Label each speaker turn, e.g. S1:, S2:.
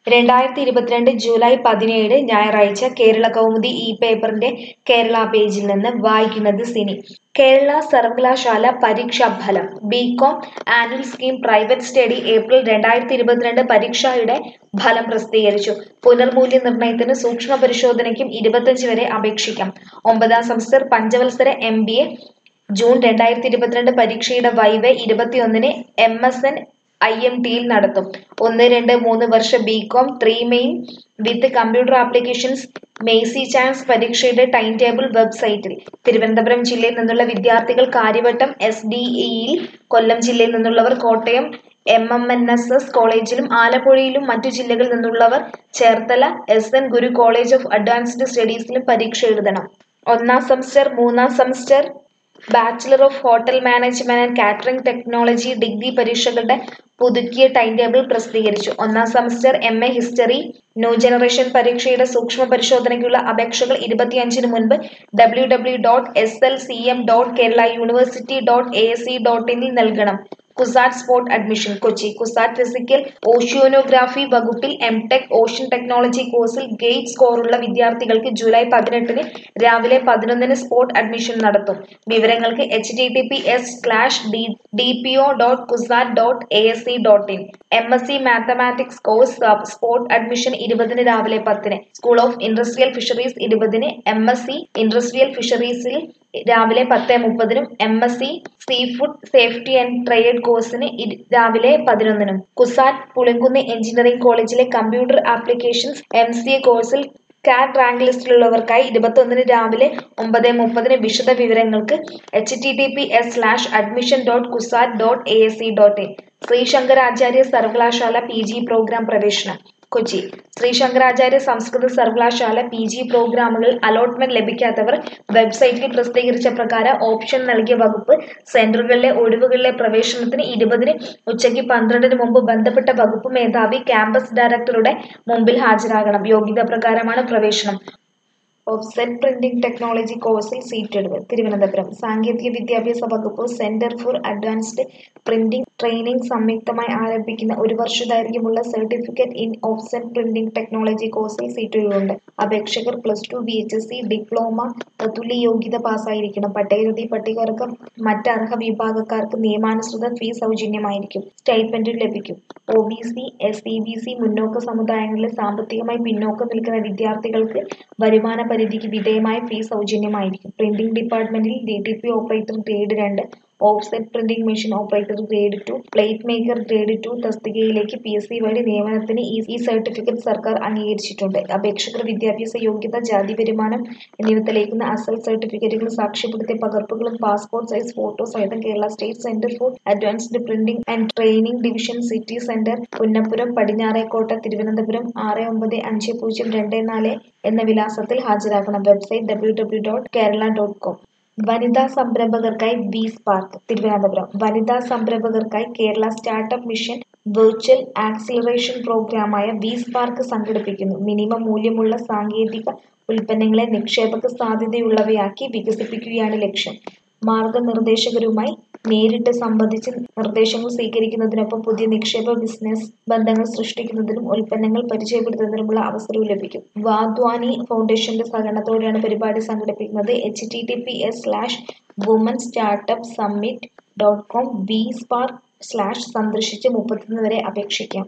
S1: രണ്ടായിരത്തി ഇരുപത്തിരണ്ട് ജൂലൈ പതിനേഴ് ഞായറാഴ്ച കേരള കൗമുദി ഈ പേപ്പറിന്റെ കേരള പേജിൽ നിന്ന് വായിക്കുന്നത് സിനി കേരള സർവകലാശാല പരീക്ഷാഫലം BCom annual scheme private study April രണ്ടായിരത്തി ഇരുപത്തിരണ്ട് പരീക്ഷയുടെ ഫലം പ്രസിദ്ധീകരിച്ചു പുനർമൂല്യനിർണ്ണയത്തിന് സൂക്ഷ്മ പരിശോധനയ്ക്കും ഇരുപത്തഞ്ച് വരെ അപേക്ഷിക്കാം ഒമ്പതാം സെമസ്റ്റർ പഞ്ചവത്സര എം ബി എ ജൂൺ രണ്ടായിരത്തി ഇരുപത്തിരണ്ട് പരീക്ഷയുടെ വൈവെ ഇരുപത്തിയൊന്നിന് M S N I M ടിയിൽ നടത്തും ഒന്ന് രണ്ട് മൂന്ന് വർഷ BCom three main with computer applications മെയ്സി ചാൻസ് പരീക്ഷയുടെ ടൈം ടേബിൾ വെബ്സൈറ്റിൽ തിരുവനന്തപുരം ജില്ലയിൽ നിന്നുള്ള വിദ്യാർത്ഥികൾ കാര്യവട്ടം എസ് ഡി ഇയിൽ കൊല്ലം ജില്ലയിൽ നിന്നുള്ളവർ Kottayam M M N S S കോളേജിലും ആലപ്പുഴയിലും മറ്റു ജില്ലകളിൽ നിന്നുള്ളവർ Cherthala S N Guru college of advanced സ്റ്റഡീസിലും പരീക്ഷ എഴുതണം ഒന്നാം സെമസ്റ്റർ മൂന്നാം semester bachelor of hotel management and catering technology degree പരീക്ഷകളുടെ പുതുക്കിയ ടൈം ടേബിൾ പ്രസിദ്ധീകരിച്ചു ഒന്നാം semester M A history new generation പരീക്ഷയുടെ സൂക്ഷ്മ പരിശോധനയ്ക്കുള്ള അപേക്ഷകൾ ഇരുപത്തിയഞ്ചിന് മുൻപ് W W dot S L C M dot Kerala university dot A C dot ഇനിൽ നൽകണം CUSAT spot admission Kochi CUSAT physical oceanography വകുപ്പിൽ എം ടെക് ഓഷ്യൻ ടെക്നോളജി കോഴ്സിൽ ഗേറ്റ് സ്കോറുള്ള വിദ്യാർത്ഥികൾക്ക് ജൂലൈ പതിനെട്ടിന് രാവിലെ പതിനൊന്നിന് സ്പോട്ട് അഡ്മിഷൻ നടത്തും വിവരങ്ങൾക്ക് H D T P S slash D D P O dot CUSAT dot A S C dot in M S C mathematics course spot admission ഇരുപതിന് രാവിലെ പത്തിന് സ്കൂൾ ഓഫ് ഇൻഡസ്ട്രിയൽ ഫിഷറീസ് ഇരുപതിന് M S C industrial ഫിഷറീസിൽ രാവിലെ പത്ത് മുപ്പതിനും M S C sea food safety and trade കോഴ്സിന് ഇ- രാവിലെ പതിനൊന്നിനും കുസാറ്റ് പുളിങ്കുന്ന് എഞ്ചിനീയറിംഗ് കോളേജിലെ computer applications M C A കോഴ്സിൽ കാറ്റ് റാങ്ക് ലിസ്റ്റിലുള്ളവർക്കായി ഇരുപത്തൊന്നിന് രാവിലെ ഒമ്പത് മുപ്പതിന് വിശദ വിവരങ്ങൾക്ക് H T T P S slash admission dot CUSAT dot A S C dot in Shri Shankaracharya സർവകലാശാല പി ജി പ്രോഗ്രാം പ്രവേശനം കൊച്ചി ശ്രീ ശങ്കരാചാര്യ സംസ്കൃത സർവകലാശാല പി ജി പ്രോഗ്രാമുകളിൽ അലോട്ട്മെന്റ് ലഭിക്കാത്തവർ വെബ്സൈറ്റിൽ പ്രസിദ്ധീകരിച്ച പ്രകാരം ഓപ്ഷൻ നൽകിയ വകുപ്പ് സെന്ററുകളിലെ ഒഴിവുകളിലെ പ്രവേശനത്തിന് ഇരുപതിന് ഉച്ചയ്ക്ക് പന്ത്രണ്ടിന് മുമ്പ് ബന്ധപ്പെട്ട വകുപ്പ് മേധാവി ക്യാമ്പസ് ഡയറക്ടറുടെ മുമ്പിൽ ഹാജരാകണം യോഗ്യത പ്രകാരമാണ് പ്രവേശനം ഓഫ്സെറ്റ് പ്രിന്റിംഗ് ടെക്നോളജി കോഴ്സിൽ സീറ്റ് ഒഴിവ് തിരുവനന്തപുരം സാങ്കേതിക വിദ്യാഭ്യാസ വകുപ്പ് centre for advanced printing training സംയുക്തമായി ആരംഭിക്കുന്ന ഒരു വർഷ ദൈർഘ്യമുള്ള certificate in offset printing technology കോഴ്സിൽ സീറ്റ് ഒഴിവുണ്ട് അപേക്ഷകർ plus two B H S C diploma തത്തുല്യ യോഗ്യത പാസ്സായിരിക്കണം പട്ടികജാതി പട്ടികവർഗം മറ്റ് അർഹ വിഭാഗക്കാർക്ക് നിയമാനുസൃത ഫീ സൗജന്യമായിരിക്കും സ്റ്റൈപ്പൻഡ് ലഭിക്കും O B C S E B C മുന്നോക്ക സമുദായങ്ങളിലെ സാമ്പത്തികമായി പിന്നോക്കം നിൽക്കുന്ന വിദ്യാർത്ഥികൾക്ക് വരുമാന പരിധിക്ക് വിധേയമായ ഫീ സൗജന്യമായിരിക്കും പ്രിന്റിംഗ് ഡിപ്പാർട്ട്മെന്റിൽ D T P operator grade രണ്ട് offset printing machine operator grade two plate maker grade two തസ്തികയിലേക്ക് പി എസ് സി വഴി നിയമനത്തിന് ഈ ഈ സർട്ടിഫിക്കറ്റ് സർക്കാർ അംഗീകരിച്ചിട്ടുണ്ട് അപേക്ഷകർ വിദ്യാഭ്യാസ യോഗ്യത ജാതി വരുമാനം എന്നിവ തെളിയിക്കുന്ന അസൽ സർട്ടിഫിക്കറ്റുകൾ സാക്ഷ്യപ്പെടുത്തിയ പകർപ്പുകളും പാസ്പോർട്ട് സൈസ് ഫോട്ടോ സഹിതം Kerala state centre for advanced printing and training division city centre Punnapuram Padinjarekotta Thiruvananthapuram ആറ് ഒമ്പത് അഞ്ച് പൂജ്യം രണ്ട് നാല് എന്ന വിലാസത്തിൽ ഹാജരാക്കണം website W W dot Kerala dot com വനിതാ സംരംഭകർക്കായി വി സ്പാർക്ക് തിരുവനന്തപുരം വനിതാ സംരംഭകർക്കായി Kerala startup mission virtual acceleration പ്രോഗ്രാമായ വി സ്പാർക്ക് സംഘടിപ്പിക്കുന്നു മിനിമം മൂല്യമുള്ള സാങ്കേതിക ഉൽപ്പന്നങ്ങളെ നിക്ഷേപക സാധ്യതയുള്ളവയാക്കി വികസിപ്പിക്കുകയാണ് ലക്ഷ്യം മാർഗനിർദ്ദേശകരുമായി നേരിട്ട് സംബന്ധിച്ച് നിർദ്ദേശങ്ങൾ സ്വീകരിക്കുന്നതിനൊപ്പം പുതിയ നിക്ഷേപ ബിസിനസ് ബന്ധങ്ങൾ സൃഷ്ടിക്കുന്നതിനും ഉൽപ്പന്നങ്ങൾ പരിചയപ്പെടുത്തുന്നതിനുമുള്ള അവസരവും ലഭിക്കും വാദ്വാനി ഫൗണ്ടേഷന്റെ സഹകരണത്തോടെയാണ് പരിപാടി സംഘടിപ്പിക്കുന്നത് H T T P S slash woman startup summit dot com V spark slash സന്ദർശിച്ച് മുപ്പത്തൊന്ന് വരെ അപേക്ഷിക്കാം